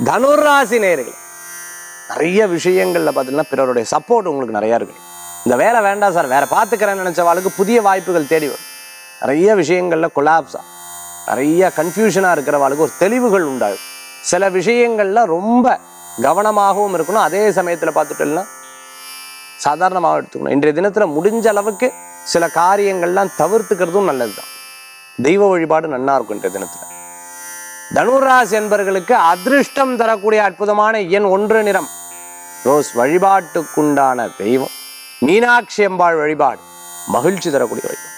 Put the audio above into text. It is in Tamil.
தனுராசி நேர்கள் நிறைய விஷயங்கள்ல பார்த்தீங்கன்னா பிறருடைய சப்போர்ட் உங்களுக்கு நிறைய இருக்கு இந்த வேலை வேண்டாம் சார் வேற பார்த்துக்கிறேன்னு நினைச்சவாளுக்கு புதிய வாய்ப்புகள் தேடி வரும் நிறைய விஷயங்கள்ல கொலாப்ஸா நிறைய கன்ஃபியூஷனாக இருக்கிறவாளுக்கு ஒரு தெளிவுகள் உண்டாகும் சில விஷயங்கள்ல ரொம்ப கவனமாகவும் இருக்கணும் அதே சமயத்தில் பார்த்துட்டோம்னா சாதாரணமாக எடுத்துக்கணும் இன்றைய தினத்தில் முடிஞ்ச அளவுக்கு சில காரியங்கள்லாம் தவிர்த்துக்கிறதும் நல்லதுதான் தெய்வ வழிபாடு நன்னா இருக்கும் இன்றைய தினத்தில் தனுராசி என்பர்களுக்கு அதிர்ஷ்டம் தரக்கூடிய அற்புதமான எண் ஒன்று நிறம் ரோஸ் வழிபாட்டுக்குண்டான தெய்வம் மீனாட்சி அம்பாள் வழிபாடு மகிழ்ச்சி தரக்கூடிய வழிபாடு